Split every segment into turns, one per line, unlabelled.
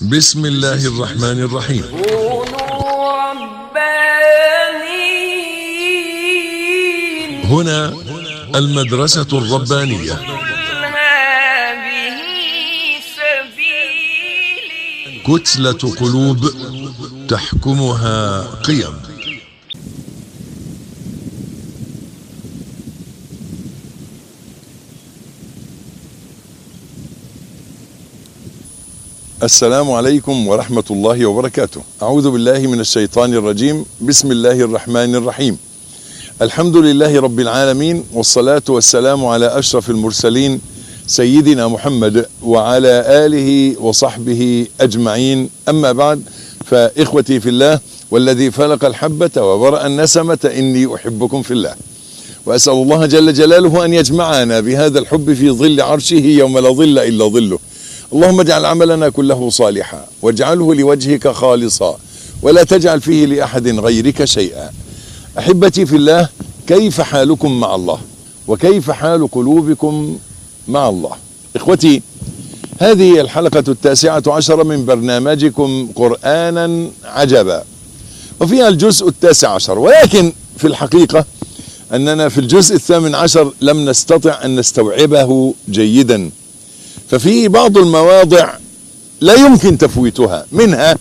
بسم الله الرحمن الرحيم
كونوا ربانيين
هنا المدرسة الربانية
قل هذه سبيلي
كتلة قلوب تحكمها قيم
السلام عليكم ورحمة الله وبركاته أعوذ بالله من الشيطان الرجيم بسم الله الرحمن الرحيم الحمد لله رب العالمين والصلاة والسلام على أشرف المرسلين سيدنا محمد وعلى آله وصحبه أجمعين أما بعد فإخوتي في الله والذي فلق الحبة وبرأ النسمة إني أحبكم في الله وأسأل الله جل جلاله أن يجمعنا بهذا الحب في ظل عرشه يوم لا ظل إلا ظله اللهم اجعل عملنا كله صالحا واجعله لوجهك خالصا ولا تجعل فيه لأحد غيرك شيئا أحبتي في الله كيف حالكم مع الله وكيف حال قلوبكم مع الله إخوتي هذه الحلقة التاسعة عشر من برنامجكم قرآنا عجبا وفيها الجزء التاسع عشر ولكن في الحقيقة أننا في الجزء الثامن عشر لم نستطع أن نستوعبه جيدا ففي بعض المواضع لا يمكن تفويتها منها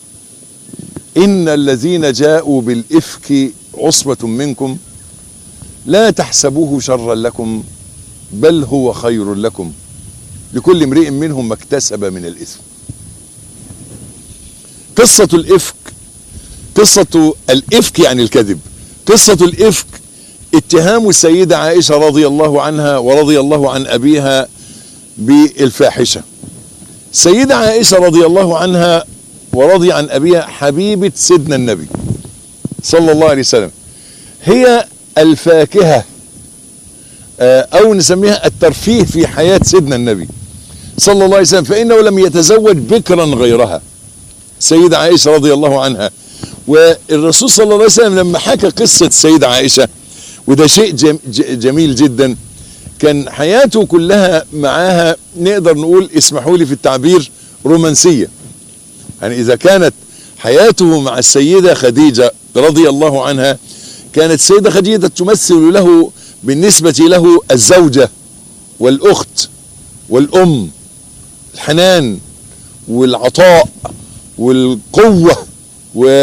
إن الذين جاءوا بالإفك عصبة منكم لا تحسبوه شرا لكم بل هو خير لكم لكل امرئ منهم ما اكتسب من الإثم قصة الإفك قصة الإفك يعني الكذب قصة الإفك اتهام السيدة عائشة رضي الله عنها ورضي الله عن أبيها بالفاحشة سيدة عائشة رضي الله عنها ورضي عن أبيها حبيبة سيدنا النبي صلى الله عليه وسلم هي الفاكهة آه، أو نسميها الترفيه في حياة سيدنا النبي صلى الله عليه وسلم فإنه لم يتزوج بكرا غيرها سيدة عائشة رضي الله عنها والرسول صلى الله عليه وسلم لما حكى قصة السيدة عائشة وده شيء جم- ج- جميل جدا كان حياته كلها معاها نقدر نقول اسمحوا لي في التعبير رومانسية يعني إذا كانت حياته مع السيدة خديجة رضي الله عنها كانت السيدة خديجة تمثل له بالنسبة له الزوجة والأخت والأم الحنان والعطاء والقوة و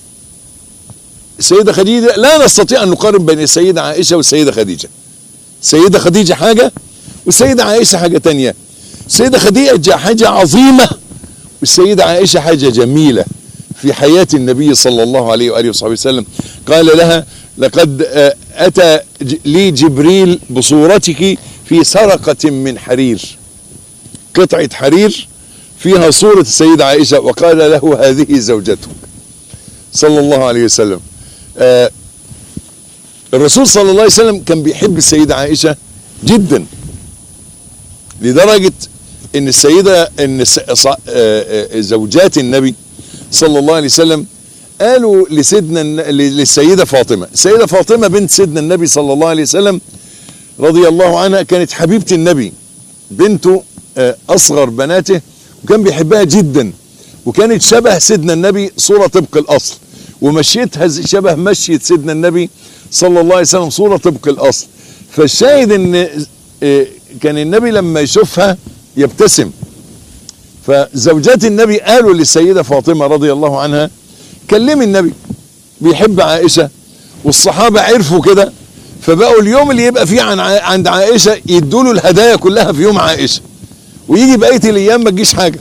السيدة خديجة لا نستطيع أن نقارن بين السيدة عائشة والسيدة خديجة السيدة خديجة حاجة والسيدة عائشة حاجة تانية السيدة خديجة حاجة عظيمة والسيدة عائشة حاجة جميلة في حياة النبي صلى الله عليه وآله وصحبه وسلم قال لها لقد آه، أتى ج- لي جبريل بصورتك في سرقة من حرير قطعة حرير فيها صورة السيدة عائشة وقال له هذه زوجتك صلى الله عليه وسلم آه الرسول صلى الله عليه وسلم كان بيحب السيدة عائشة جدا لدرجة ان السيدة ان الس- ص- آه، آه، زوجات النبي صلى الله عليه وسلم قالوا لسيدنا الن- ل- للسيدة فاطمة السيدة فاطمة بنت سيدنا النبي صلى الله عليه وسلم رضي الله عنها كانت حبيبة النبي بنته آه، اصغر بناته وكان بيحبها جدا وكانت شبه سيدنا النبي صورة طبق الاصل ومشيتها زي- شبه مشية سيدنا النبي صلى الله عليه وسلم صورة طبق الاصل فالشاهد ان آه، كان النبي لما يشوفها يبتسم فزوجات النبي قالوا للسيدة فاطمة رضي الله عنها كلمي النبي بيحب عائشة والصحابة عرفوا كده فبقوا اليوم اللي يبقى فيه عن ع- عند عائشة يدوا له الهدايا كلها في يوم عائشة ويجي بقية الأيام ما تجيش حاجة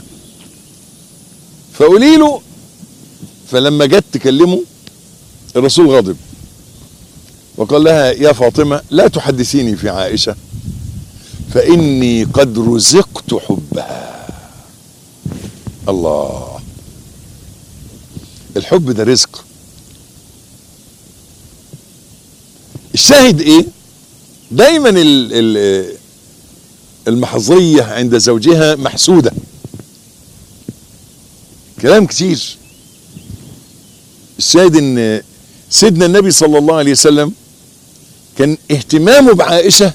فقولي له فلما جت تكلمه الرسول غضب وقال لها يا فاطمة لا تحدثيني في عائشة فإني قد رزقت حبها الله الحب ده رزق الشاهد ايه دايما ال- ال- المحظية عند زوجها محسودة كلام كتير الشاهد ان سيدنا النبي صلى الله عليه وسلم كان اهتمامه بعائشة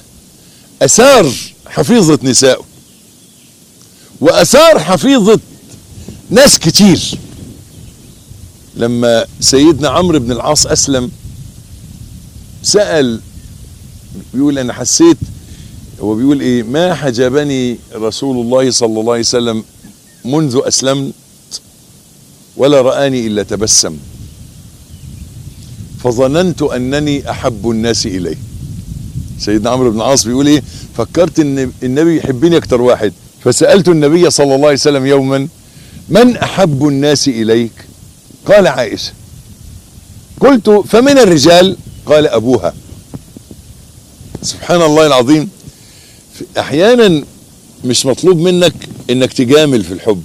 اثار حفيظة نسائه واثار حفيظة ناس كتير لما سيدنا عمرو بن العاص اسلم سأل بيقول انا حسيت هو بيقول ايه ما حجبني رسول الله صلى الله عليه وسلم منذ اسلمت ولا رآني الا تبسم فظننت انني احب الناس اليه سيدنا عمرو بن العاص بيقول ايه فكرت ان النبي يحبني اكتر واحد فسألت النبي صلى الله عليه وسلم يوما من احب الناس اليك قال عائشة قلت فمن الرجال قال ابوها سبحان الله العظيم احيانا مش مطلوب منك انك تجامل في الحب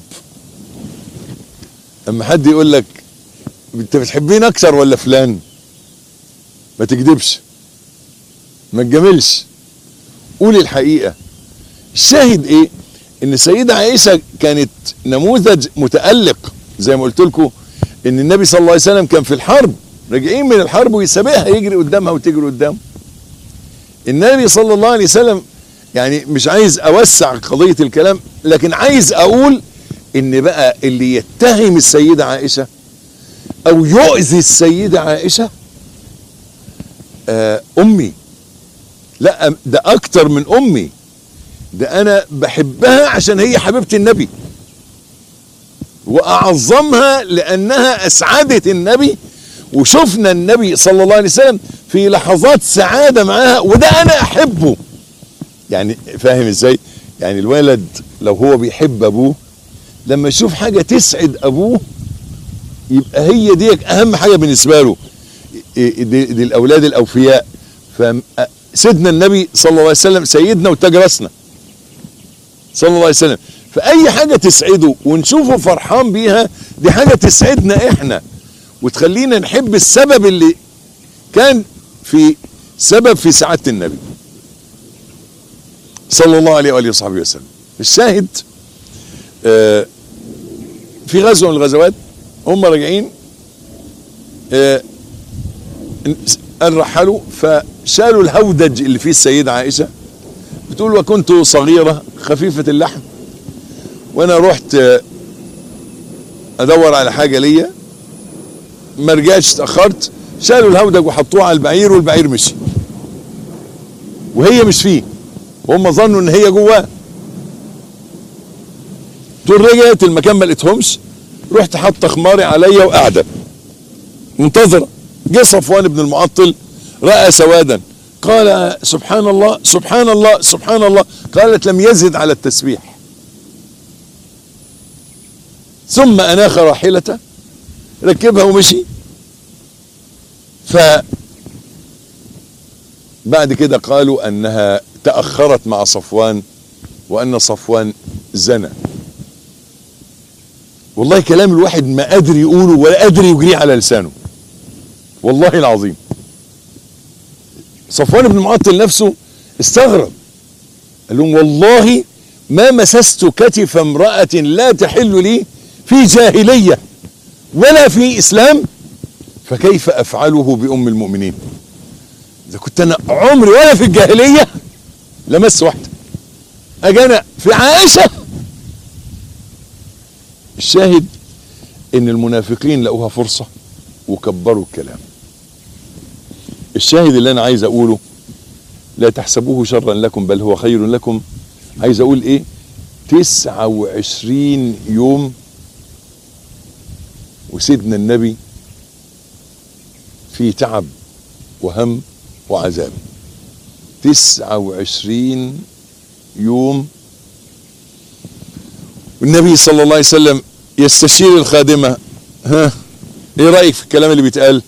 اما حد يقول لك انت بتحبين اكتر ولا فلان ما تكذبش ما تجاملش قول الحقيقة الشاهد ايه ان السيدة عائشة كانت نموذج متألق زي ما قلت لكم ان النبي صلى الله عليه وسلم كان في الحرب راجعين من الحرب ويسابقها يجري قدامها وتجري قدامه النبي صلى الله عليه وسلم يعني مش عايز اوسع قضية الكلام لكن عايز اقول ان بقى اللي يتهم السيدة عائشة او يؤذي السيدة عائشة آه امي لا ده اكتر من امي ده انا بحبها عشان هي حبيبة النبي واعظمها لانها اسعدت النبي وشفنا النبي صلى الله عليه وسلم في لحظات سعادة معاها وده انا احبه يعني فاهم ازاي يعني الولد لو هو بيحب ابوه لما يشوف حاجة تسعد ابوه يبقى هي دي اهم حاجة بالنسبة له دي, دي الاولاد الاوفياء فسيدنا النبي صلى الله عليه وسلم سيدنا وتاج راسنا صلى الله عليه وسلم فاي حاجة تسعده ونشوفه فرحان بيها دي حاجة تسعدنا احنا وتخلينا نحب السبب اللي كان في سبب في سعادة النبي صلى الله عليه وآله وصحبه وسلم الشاهد آه في غزوة من الغزوات هم راجعين آه رحلوا فشالوا الهودج اللي فيه السيدة عائشة بتقول وكنت صغيرة خفيفة اللحم وانا رحت آه ادور على حاجة ليا ما رجعتش اتأخرت شالوا الهودج وحطوه على البعير والبعير مشي وهي مش فيه وهم ظنوا ان هي جواه دول رجعت المكان ما لقيتهمش رحت حاطه خماري عليا وقاعده منتظره جه صفوان بن المعطل راى سوادا قال سبحان الله سبحان الله سبحان الله قالت لم يزد على التسبيح ثم اناخ راحلته ركبها ومشي ف بعد كده قالوا انها تأخرت مع صفوان وأن صفوان زنى والله كلام الواحد ما قادر يقوله ولا قادر يجريه على لسانه والله العظيم صفوان بن معطل نفسه استغرب قال لهم والله ما مسست كتف امرأة لا تحل لي في جاهلية ولا في إسلام فكيف أفعله بأم المؤمنين إذا كنت أنا عمري ولا في الجاهلية لمس واحدة اجانا في عائشة الشاهد ان المنافقين لقوها فرصة وكبروا الكلام الشاهد اللي انا عايز اقوله لا تحسبوه شرا لكم بل هو خير لكم عايز اقول ايه تسعة وعشرين يوم وسيدنا النبي في تعب وهم وعذاب تسعة وعشرين يوم والنبي صلى الله عليه وسلم يستشير الخادمة ها ايه رأيك في الكلام اللي بيتقال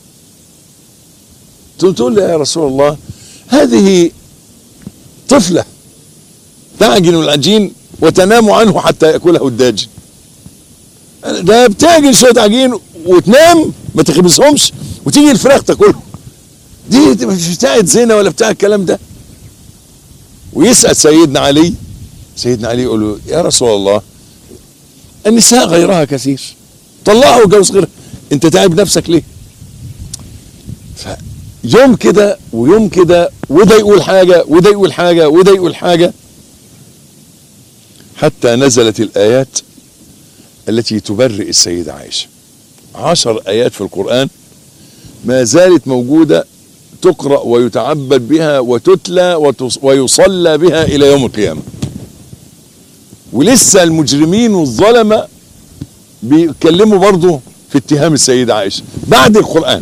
تقول له يا رسول الله هذه طفلة تعجن العجين وتنام عنه حتى يأكله الداجن ده بتعجن شوية عجين وتنام ما تخبزهمش وتيجي الفراخ تاكلهم دي مش بتاعت زنا ولا بتاع الكلام ده ويسأل سيدنا علي سيدنا علي يقول له يا رسول الله النساء غيرها كثير طلعها وجوز غيرها انت تعب نفسك ليه يوم كده ويوم كده وده يقول حاجة وده يقول حاجة وده يقول حاجة حتى نزلت الآيات التي تبرئ السيدة عائشة عشر آيات في القرآن ما زالت موجودة تقرأ ويتعبد بها وتتلى وتص- ويصلى بها إلى يوم القيامة ولسه المجرمين والظلمة بيتكلموا برضه في اتهام السيدة عائشة بعد القرآن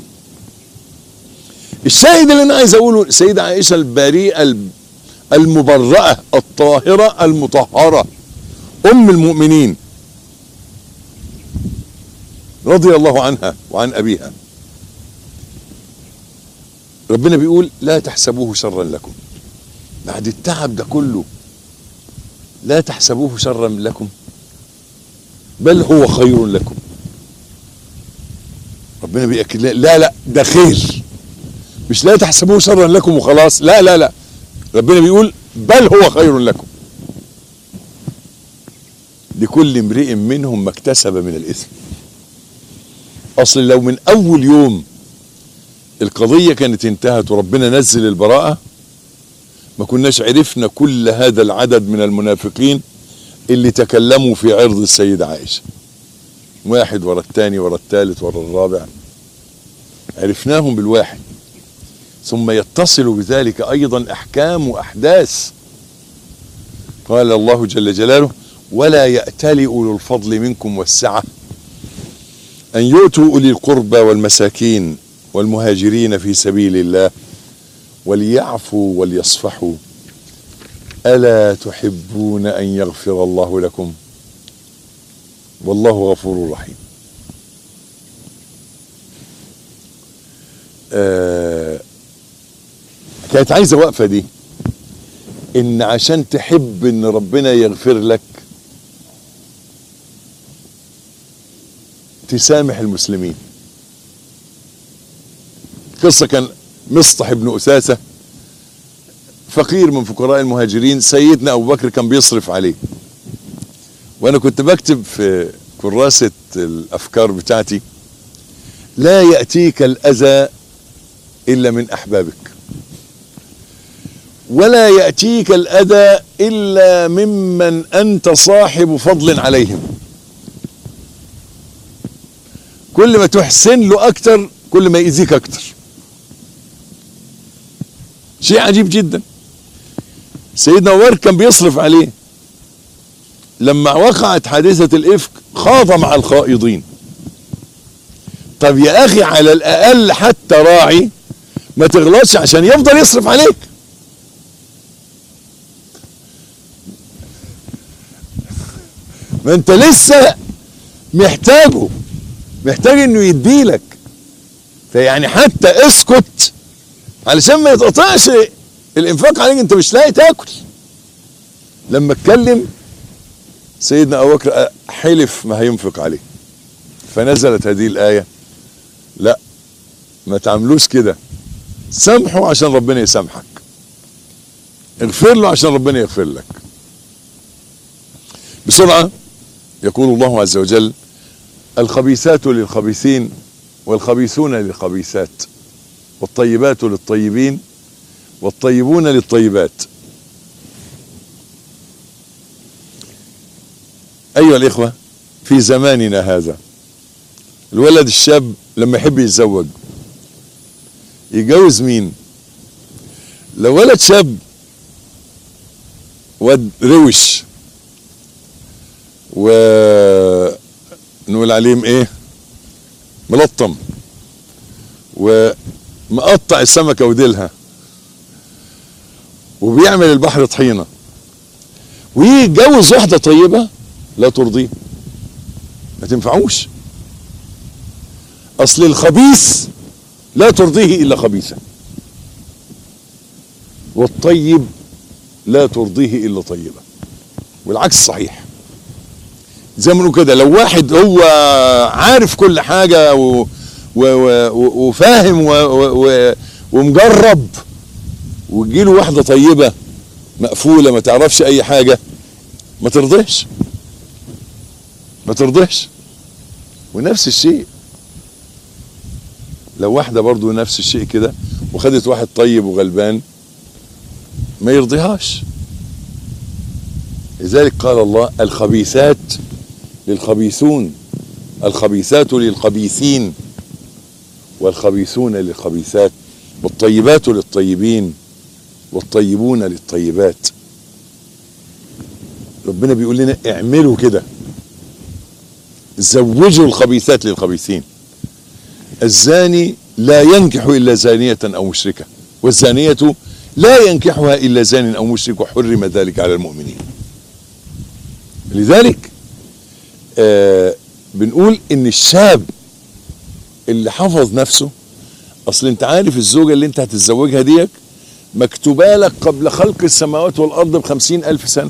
الشاهد اللي انا عايز اقوله السيدة عائشة البريئة الب- المبرأة الطاهرة المطهرة ام المؤمنين رضي الله عنها وعن ابيها ربنا بيقول لا تحسبوه شرا لكم بعد التعب ده كله لا تحسبوه شرا لكم بل هو خير لكم ربنا بيأكد لا لا, لا ده خير مش لا تحسبوه شرا لكم وخلاص لا لا لا ربنا بيقول بل هو خير لكم لكل امرئ منهم ما اكتسب من الاثم اصل لو من اول يوم القضيه كانت انتهت وربنا نزل البراءه ما كناش عرفنا كل هذا العدد من المنافقين اللي تكلموا في عرض السيدة عائشة واحد ورا الثاني ورا الثالث ورا الرابع عرفناهم بالواحد ثم يتصل بذلك ايضا احكام واحداث قال الله جل جلاله ولا يأتل اولو الفضل منكم والسعه ان يؤتوا اولي القربى والمساكين والمهاجرين في سبيل الله وليعفوا وليصفحوا الا تحبون ان يغفر الله لكم والله غفور رحيم آه كانت عايزه وقفه دي ان عشان تحب ان ربنا يغفر لك تسامح المسلمين قصه كان مصطح بن اساسه فقير من فقراء المهاجرين سيدنا ابو بكر كان بيصرف عليه وانا كنت بكتب في كراسه الافكار بتاعتي لا ياتيك الاذى الا من احبابك ولا ياتيك الاذى الا ممن انت صاحب فضل عليهم كل ما تحسن له اكتر كل ما يأذيك اكتر شيء عجيب جدا سيدنا عمر كان بيصرف عليه لما وقعت حادثة الإفك خاض مع الخائضين طب يا أخي على الأقل حتى راعي ما تغلطش عشان يفضل يصرف عليك ما انت لسه محتاجه محتاج انه يديلك فيعني حتى اسكت علشان ما يتقطعش الانفاق عليك انت مش لاقي تاكل لما اتكلم سيدنا ابو بكر حلف ما هينفق عليه فنزلت هذه الايه لا ما تعملوش كده سامحه عشان ربنا يسامحك اغفر له عشان ربنا يغفر لك بسرعه يقول الله عز وجل الخبيثات للخبيثين والخبيثون للخبيثات والطيبات للطيبين والطيبون للطيبات ايها الاخوه في زماننا هذا الولد الشاب لما يحب يتزوج يتجوز مين لو ولد شاب واد روش و نقول عليهم ايه ملطم ومقطع السمكه وديلها وبيعمل البحر طحينه ويتجوز واحده طيبه لا ترضيه ما تنفعوش اصل الخبيث لا ترضيه الا خبيثه والطيب لا ترضيه الا طيبه والعكس صحيح زي ما نقول كده لو واحد هو عارف كل حاجه و و و وفاهم و و و ومجرب وتجيله واحده طيبه مقفوله ما تعرفش اي حاجه ما ترضيش ما ترضيش ونفس الشيء لو واحده برضو نفس الشيء كده وخدت واحد طيب وغلبان ما يرضيهاش لذلك قال الله الخبيثات للخبيثون الخبيثات للخبيثين والخبيثون للخبيثات والطيبات للطيبين والطيبون للطيبات ربنا بيقول لنا اعملوا كده زوجوا الخبيثات للخبيثين الزاني لا ينكح الا زانيه او مشركه والزانيه لا ينكحها الا زان او مشرك وحرم ذلك على المؤمنين لذلك آه بنقول ان الشاب اللي حفظ نفسه اصل انت عارف الزوجه اللي انت هتتزوجها ديك مكتوبه لك قبل خلق السماوات والارض بخمسين الف سنه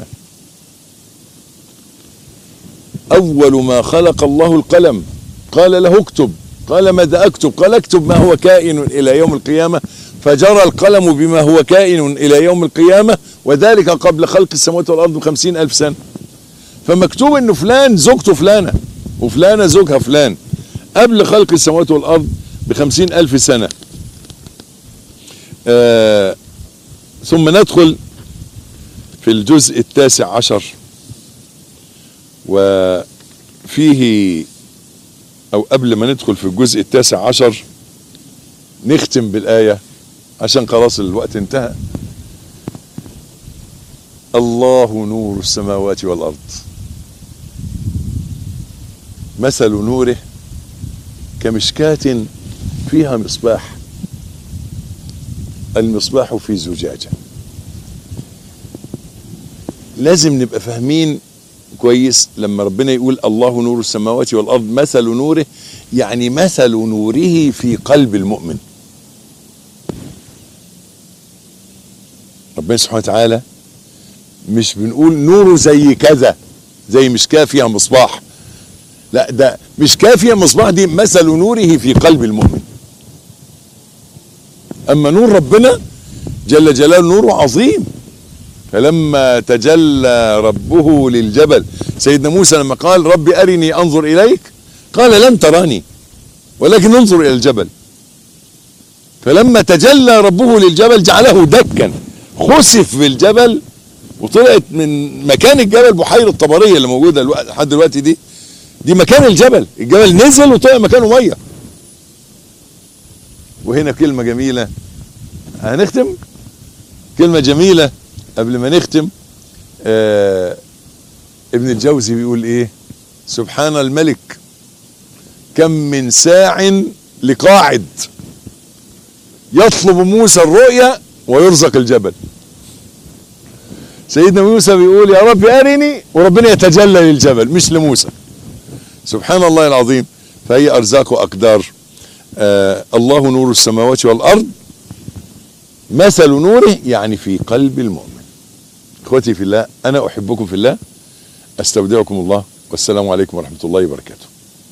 اول ما خلق الله القلم قال له اكتب قال ماذا اكتب قال اكتب ما هو كائن الى يوم القيامه فجرى القلم بما هو كائن الى يوم القيامه وذلك قبل خلق السماوات والارض بخمسين الف سنه فمكتوب انه فلان زوجته فلانه وفلانه زوجها فلان قبل خلق السماوات والارض بخمسين الف سنه آه ثم ندخل في الجزء التاسع عشر وفيه او قبل ما ندخل في الجزء التاسع عشر نختم بالآية عشان خلاص الوقت انتهى الله نور السماوات والأرض مثل نوره كمشكاة فيها مصباح المصباح في زجاجة لازم نبقى فاهمين كويس لما ربنا يقول الله نور السماوات والأرض مثل نوره يعني مثل نوره في قلب المؤمن ربنا سبحانه وتعالى مش بنقول نوره زي كذا زي مشكاة فيها مصباح لا ده مشكاة فيها مصباح دي مثل نوره في قلب المؤمن اما نور ربنا جل جلاله نوره عظيم فلما تجلى ربه للجبل سيدنا موسى لما قال ربي ارني انظر اليك قال لن تراني ولكن انظر الى الجبل فلما تجلى ربه للجبل جعله دكا خسف بالجبل وطلعت من مكان الجبل بحيره طبريه اللي موجوده الوقت- لحد دلوقتي دي دي مكان الجبل الجبل نزل وطلع مكانه ميه وهنا كلمه جميله هنختم كلمه جميله قبل ما نختم آه ابن الجوزي بيقول ايه سبحان الملك كم من ساع لقاعد يطلب موسى الرؤيا ويرزق الجبل سيدنا موسى بيقول يا رب ارني وربنا يتجلى للجبل مش لموسى سبحان الله العظيم فهي ارزاق واقدار آه الله نور السماوات والارض مثل نوره يعني في قلب المؤمن اخوتي في الله انا احبكم في الله استودعكم الله والسلام عليكم ورحمه الله وبركاته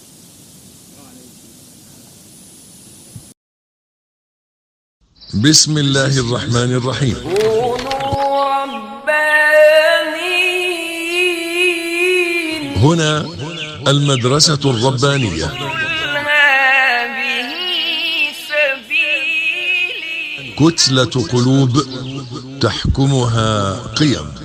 بسم الله الرحمن الرحيم
كونوا ربانيين
هنا المدرسة الربانية
قل هذه سبيلي
كتلة قلوب تحكمها قيم